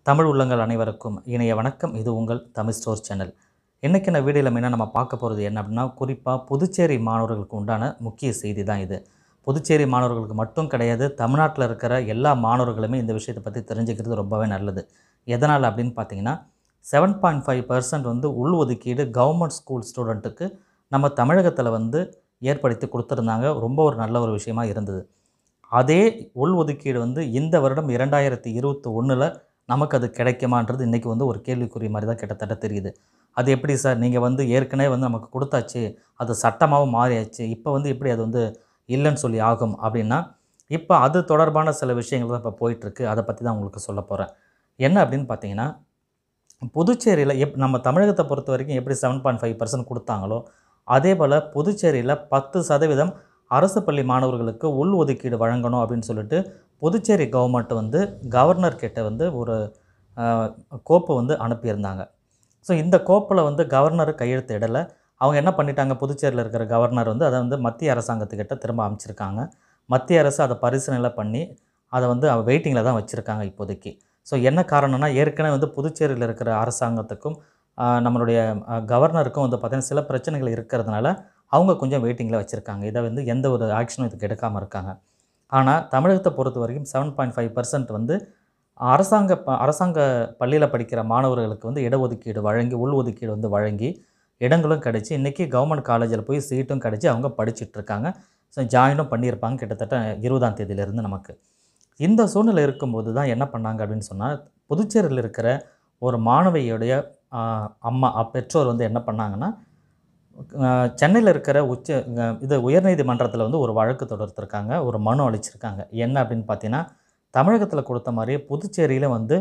தமிழ் உள்ளங்கள் அனைவருக்கும் இணைய வணக்கம் இது உங்கள் தமிழ் ஸ்டோர் சேனல் இன்றைக்கி நான் வீடியோவில் மெயினாக நம்ம பார்க்க போகிறது என்ன அப்படின்னா குறிப்பாக புதுச்சேரி மாணவர்களுக்கு உண்டான முக்கிய செய்தி தான் இது புதுச்சேரி மாணவர்களுக்கு மட்டும் கிடையாது தமிழ்நாட்டில் இருக்கிற எல்லா மாணவர்களுமே இந்த விஷயத்தை பற்றி தெரிஞ்சுக்கிறது ரொம்பவே நல்லது எதனால் அப்படின்னு பார்த்தீங்கன்னா செவன் பாயிண்ட் ஃபைவ் பர்சன்ட் வந்து உள் ஒதுக்கீடு கவர்மெண்ட் ஸ்கூல் ஸ்டூடெண்ட்டுக்கு நம்ம தமிழகத்தில் வந்து ஏற்படுத்தி கொடுத்துருந்தாங்க ரொம்ப ஒரு நல்ல ஒரு விஷயமா இருந்தது அதே உள் ஒதுக்கீடு வந்து இந்த வருடம் இரண்டாயிரத்தி இருபத்தி ஒன்றில் நமக்கு அது கிடைக்குமான்றது இன்றைக்கி வந்து ஒரு கேள்விக்குறி மாதிரி தான் கிட்டத்தட்ட தெரியுது அது எப்படி சார் நீங்கள் வந்து ஏற்கனவே வந்து நமக்கு கொடுத்தாச்சு அது சட்டமாகவும் மாறியாச்சு இப்போ வந்து எப்படி அது வந்து இல்லைன்னு சொல்லி ஆகும் அப்படின்னா இப்போ அது தொடர்பான சில விஷயங்கள் தான் இப்போ போயிட்டுருக்கு அதை பற்றி தான் உங்களுக்கு சொல்ல போகிறேன் என்ன அப்படின்னு பார்த்தீங்கன்னா புதுச்சேரியில் எப் நம்ம தமிழகத்தை பொறுத்த வரைக்கும் எப்படி செவன் பாயிண்ட் ஃபைவ் பர்சன்ட் கொடுத்தாங்களோ அதே போல் புதுச்சேரியில் பத்து சதவீதம் அரசு பள்ளி மாணவர்களுக்கு உள் ஒதுக்கீடு வழங்கணும் அப்படின்னு சொல்லிட்டு புதுச்சேரி கவர்மெண்ட் வந்து கவர்னர் கிட்ட வந்து ஒரு ஆஹ், கோப்பு வந்து அனுப்பியிருந்தாங்க ஸோ இந்த கோப்பில் வந்து கவர்னர் கையெழுத்து இடலை அவங்க என்ன பண்ணிட்டாங்க புதுச்சேரியில் இருக்கிற கவர்னர் வந்து அதை வந்து மத்திய அரசாங்கத்துக்கிட்ட திரும்ப அமைச்சிருக்காங்க மத்திய அரசு அதை பரிசீலனை பண்ணி அதை வந்து வெயிட்டிங்கில் தான் வச்சுருக்காங்க இப்போதைக்கு ஸோ என்ன காரணம்னா ஏற்கனவே வந்து புதுச்சேரியில் இருக்கிற அரசாங்கத்துக்கும் ஆஹ், நம்மளுடைய ஆஹ், கவர்னருக்கும் வந்து பார்த்திங்கன்னா சில பிரச்சனைகள் இருக்கிறதுனால அவங்க கொஞ்சம் வெயிட்டிங்கில் வச்சுருக்காங்க இதை வந்து எந்த ஒரு ஆக்ஷனும் இதுக்கு எடுக்காமல் இருக்காங்க ஆனால் தமிழகத்தை பொறுத்த வரைக்கும் செவன் பாயிண்ட் ஃபைவ் பர்சன்ட் வந்து அரசாங்க ப- அரசாங்க பள்ளியில் படிக்கிற மாணவர்களுக்கு வந்து இடஒதுக்கீடு வழங்கி உள் ஒதுக்கீடு வந்து வழங்கி இடங்களும் கிடச்சி இன்றைக்கி கவர்மெண்ட் காலேஜில் போய் சீட்டும் கிடச்சி அவங்க படிச்சிட்டு இருக்காங்க ஸோ ஜாயினும் பண்ணியிருப்பாங்க கிட்டத்தட்ட இருபதாம் தேதியிலேருந்து நமக்கு இந்த சூழ்நிலை இருக்கும்போது தான் என்ன பண்ணாங்க அப்படின்னு சொன்னால் புதுச்சேரியில் இருக்கிற ஒரு மாணவியுடைய ஆஹ், அம்மா அப் பெற்றோர் வந்து என்ன பண்ணாங்கன்னா சென்னையில் இருக்கிற உச்ச அஹ், இது உயர்நீதிமன்றத்தில் வந்து ஒரு வழக்கு தொடர்த்திருக்காங்க ஒரு மனு அளிச்சிருக்காங்க என்ன அப்படின்னு பார்த்தீங்கன்னா தமிழகத்தில் கொடுத்த மாதிரி புதுச்சேரியில் வந்து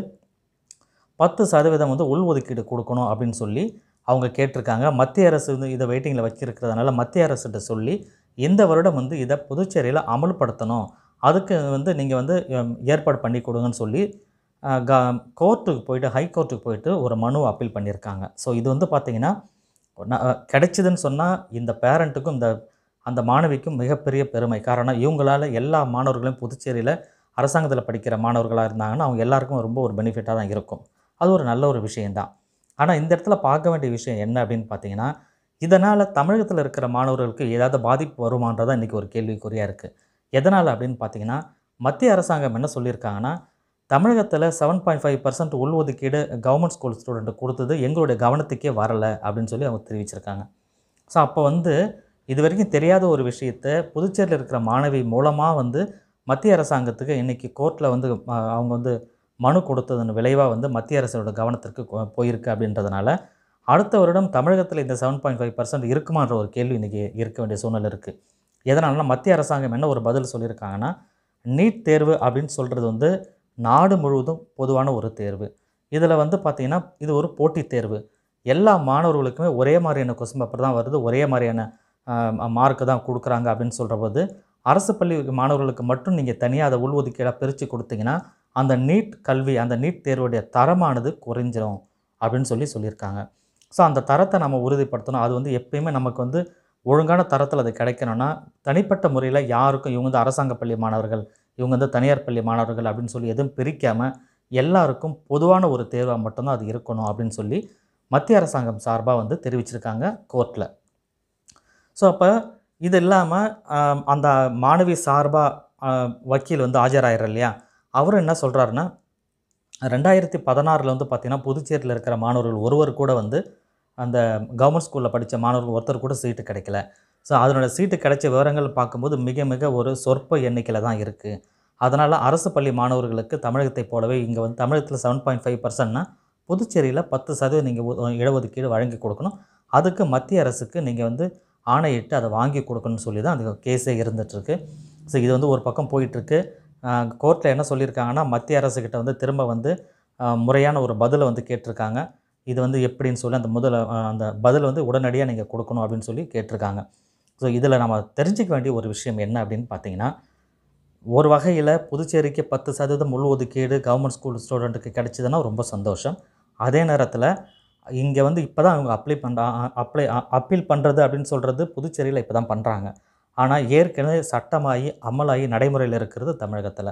பத்து சதவீதம் வந்து உள்ஒதுக்கீடு கொடுக்கணும் அப்படின்னு சொல்லி அவங்க கேட்டிருக்காங்க மத்திய அரசு வந்து இதை வெயிட்டிங்கில் வச்சிருக்கிறதுனால மத்திய அரசுகிட்ட சொல்லி இந்த வருடம் வந்து இதை புதுச்சேரியில் அமல்படுத்தணும் அதுக்கு வந்து நீங்கள் வந்து ஹம், ஏற்பாடு பண்ணி கொடுங்கன்னு சொல்லி அஹ், க கோர்ட்டுக்கு போயிட்டு ஹை கோர்ட்டுக்கு போயிட்டு ஒரு மனு அப்பீல் பண்ணியிருக்காங்க ஸோ இது வந்து பார்த்திங்கன்னா ந- அஹ், கிடைச்சதுன்னு சொன்னால் இந்த பேரண்ட்டுக்கும் இந்த அந்த மாணவிக்கும் மிகப்பெரிய பெருமை காரணம் இவங்களால் எல்லா மாணவர்களையும் புதுச்சேரியில் அரசாங்கத்தில் படிக்கிற மாணவர்களாக இருந்தாங்கன்னா அவங்க எல்லாருக்கும் ரொம்ப ஒரு பெனிஃபிட்டாக தான் இருக்கும் அது ஒரு நல்ல ஒரு விஷயந்தான் ஆனால் இந்த இடத்துல பார்க்க வேண்டிய விஷயம் என்ன அப்படின்னு பார்த்தீங்கன்னா இதனால் தமிழகத்தில் இருக்கிற மாணவர்களுக்கு ஏதாவது பாதிப்பு வருமானதான் இன்றைக்கி ஒரு கேள்விக்குறியாக இருக்குது எதனால் அப்படின்னு பார்த்தீங்கன்னா மத்திய அரசாங்கம் என்ன சொல்லியிருக்காங்கன்னா தமிழகத்தில் செவன் பாயிண்ட் ஃபைவ் பர்சன்ட் உள்ஒதுக்கீடு கவர்மெண்ட் ஸ்கூல் ஸ்டூடெண்ட்டு கொடுத்தது எங்களுடைய கவனத்துக்கே வரலை அப்படின்னு சொல்லி அவங்க தெரிவிச்சிருக்காங்க ஸோ அப்போ வந்து இது வரைக்கும் தெரியாத ஒரு விஷயத்தை புதுச்சேரியில் இருக்கிற மாணவி மூலமாக வந்து மத்திய அரசாங்கத்துக்கு இன்றைக்கி கோர்ட்டில் வந்து அஹ், அவங்க வந்து மனு கொடுத்ததன் விளைவாக வந்து மத்திய அரசோட கவனத்திற்கு கொ- போயிருக்கு அப்படின்றதுனால அடுத்த வருடம் தமிழகத்தில் இந்த செவன் பாயிண்ட் ஃபைவ் பர்சன்ட் இருக்குமான்ற ஒரு கேள்வி இன்றைக்கி இருக்க வேண்டிய சூழ்நிலை இருக்குது எதனாலனா மத்திய அரசாங்கம் என்ன ஒரு பதில் சொல்லியிருக்காங்கன்னா நீட் தேர்வு அப்படின்னு சொல்கிறது வந்து நாடு முழுவதும் பொதுவான ஒரு தேர்வு இதில் வந்து பார்த்திங்கன்னா இது ஒரு போட்டித் தேர்வு எல்லா மாணவர்களுக்குமே ஒரே மாதிரியான கொஸ்டின் பேப்பர் தான் வருது ஒரே மாதிரியான மார்க்கு தான் கொடுக்குறாங்க அப்படின்னு சொல்கிற போது அரசு பள்ளி மாணவர்களுக்கு மட்டும் நீங்கள் தனியாக அதை உள்ஒதுக்கீடாக பிரித்து கொடுத்தீங்கன்னா அந்த நீட் கல்வி அந்த நீட் தேர்வுடைய தரமானது குறைஞ்சிரும் அப்படின்னு சொல்லி சொல்லியிருக்காங்க ஸோ அந்த தரத்தை நம்ம உறுதிப்படுத்தணும் அது வந்து எப்பயுமே நமக்கு வந்து ஒழுங்கான தரத்தில் அது கிடைக்கணும்னா தனிப்பட்ட முறையில் யாருக்கும் இவங்க வந்து அரசாங்க பள்ளி மாணவர்கள் இவங்க வந்து தனியார் பள்ளி மாணவர்கள் அப்படின்னு சொல்லி எதுவும் பிரிக்காமல் எல்லாருக்கும் பொதுவான ஒரு தேர்வாக மட்டும்தான் அது இருக்கணும் அப்படின்னு சொல்லி மத்திய அரசாங்கம் சார்பாக வந்து தெரிவிச்சிருக்காங்க கோர்ட்டில் ஸோ அப்போ இது இல்லாமல் அந்த மாணவி சார்பாக வக்கீல் வந்து ஆஜராயிரம் இல்லையா அவரும் என்ன சொல்கிறாருன்னா ரெண்டாயிரத்தி பதினாறில் வந்து பார்த்திங்கன்னா புதுச்சேரியில் இருக்கிற மாணவர்கள் ஒருவர் கூட வந்து அந்த கவர்மெண்ட் ஸ்கூலில் படித்த மாணவர்கள் ஒருத்தர் கூட சீட்டு கிடைக்கல ஸோ அதனோட சீட்டு கிடைச்ச விவரங்கள் பார்க்கும்போது மிக மிக ஒரு சொற்ப எண்ணிக்கையில் தான் இருக்குது அதனால் அரசு பள்ளி மாணவர்களுக்கு தமிழகத்தை போலவே இங்கே வந்து தமிழகத்தில் செவன் பாயிண்ட் ஃபைவ் பர்சன்ட்னா புதுச்சேரியில் பத்து சதவீதம் நீங்கள் இடஒதுக்கீடு வழங்கி கொடுக்கணும் அதுக்கு மத்திய அரசுக்கு நீங்கள் வந்து ஆணையிட்டு அதை வாங்கி கொடுக்கணும்னு சொல்லி தான் அந்த கேஸே இருந்துகிட்ருக்கு ஸோ இது வந்து ஒரு பக்கம் போயிட்டுருக்கு கோர்ட்டில் என்ன சொல்லியிருக்காங்கன்னா மத்திய அரசுக்கிட்ட வந்து திரும்ப வந்து ஆஹ், முறையான ஒரு பதிலை வந்து கேட்டிருக்காங்க இது வந்து எப்படின்னு சொல்லி அந்த முதல்ல ஆஹ், அந்த பதில் வந்து உடனடியாக நீங்கள் கொடுக்கணும் அப்படின்னு சொல்லி கேட்டிருக்காங்க ஸோ இதில் நம்ம தெரிஞ்சுக்க வேண்டிய ஒரு விஷயம் என்ன அப்படின்னு பார்த்தீங்கன்னா ஒரு வகையில் புதுச்சேரிக்கு பத்து சதவீதம் உள் ஒதுக்கீடு கவர்மெண்ட் ஸ்கூல் ஸ்டூடெண்ட்டுக்கு கிடைச்சதுன்னா ரொம்ப சந்தோஷம் அதே நேரத்தில் இங்கே வந்து இப்போ தான் அவங்க அப்ளை பண்ணுற அப்ளை அப்பீல் பண்ணுறது அப்படின்னு சொல்கிறது புதுச்சேரியில் இப்போ தான் பண்ணுறாங்க ஆனால் ஏற்கனவே சட்டமாகி அமலாகி நடைமுறையில் இருக்கிறது தமிழகத்தில்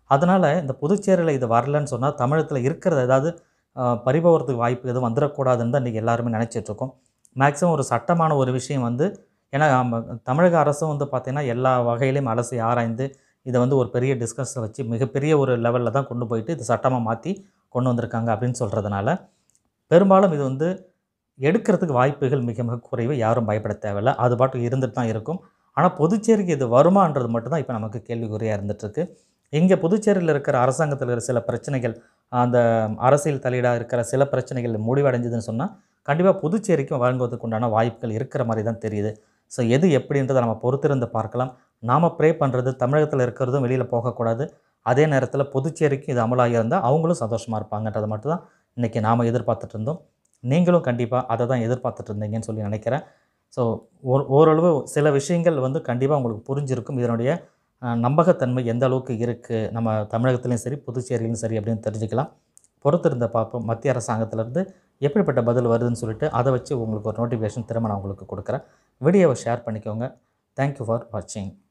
அதனால் இந்த புதுச்சேரியில் இது வரலன்னு சொன்னால் தமிழகத்தில் இருக்கிறது ஏதாவது ஆஹ், பறிபோகிறதுக்கு வாய்ப்பு எதுவும் வந்துடக்கூடாதுன்னு தான் இன்றைக்கி எல்லாருமே நினச்சிட்டு இருக்கோம் மேக்ஸிமம் ஒரு சட்டமான ஒரு விஷயம் வந்து ஏன்னா நம்ம தமிழக அரசும் வந்து பார்த்திங்கன்னா எல்லா வகையிலையும் அலசி ஆராய்ந்து இதை வந்து ஒரு பெரிய டிஸ்கஸில் வச்சு மிகப்பெரிய ஒரு லெவலில் தான் கொண்டு போயிட்டு இது சட்டமாக மாற்றி கொண்டு வந்திருக்காங்க அப்படின்னு சொல்கிறதுனால பெரும்பாலும் இது வந்து எடுக்கிறதுக்கு வாய்ப்புகள் மிக மிக குறைவு யாரும் பயப்பட தேவையில்ல அது பாட்டுக்கு இருந்துட்டு தான் இருக்கும் ஆனால் புதுச்சேரிக்கு இது வருமான்றது மட்டும்தான் இப்போ நமக்கு கேள்விக்குறியாக இருந்துகிட்ருக்கு இங்கே புதுச்சேரியில் இருக்கிற அரசாங்கத்தில் இருக்கிற சில பிரச்சனைகள் அந்த அரசியல் தலையீடாக இருக்கிற சில பிரச்சனைகள் முடிவடைஞ்சதுன்னு சொன்னால் கண்டிப்பாக புதுச்சேரிக்கும் வழங்குவதற்கு உண்டான வாய்ப்புகள் இருக்கிற மாதிரி தான் தெரியுது ஸோ எது எப்படின்றதை நம்ம பொறுத்திருந்து பார்க்கலாம் நாம் ப்ரே பண்ணுறது தமிழகத்தில் இருக்கிறதும் வெளியில் போகக்கூடாது அதே நேரத்தில் புதுச்சேரிக்கு இது அமலாகி இருந்தால் அவங்களும் சந்தோஷமாக இருப்பாங்கன்றதை மட்டும் தான் இன்றைக்கி நாம் எதிர்பார்த்துட்டு இருந்தோம் நீங்களும் கண்டிப்பாக அதை தான் எதிர்பார்த்துட்டு இருந்தீங்கன்னு சொல்லி நினைக்கிறேன் ஸோ ஓர் ஓரளவு சில விஷயங்கள் வந்து கண்டிப்பாக உங்களுக்கு புரிஞ்சிருக்கும் இதனுடைய அஹ், நம்பகத்தன்மை எந்த அளவுக்கு இருக்குது நம்ம தமிழகத்துலேயும் சரி புதுச்சேரியிலும் சரி அப்படின்னு தெரிஞ்சுக்கலாம் பொறுத்திருந்த பார்ப்போம் மத்திய அரசாங்கத்திலேருந்து எப்படிப்பட்ட பதில் வருதுன்னு சொல்லிட்டு அதை வச்சு உங்களுக்கு ஒரு நோட்டிஃபிகேஷன் திரும்ப நான் உங்களுக்கு கொடுக்குறேன் வீடியோவை ஷேர் பண்ணிக்கோங்க தேங்க்யூ ஃபார் வாட்சிங்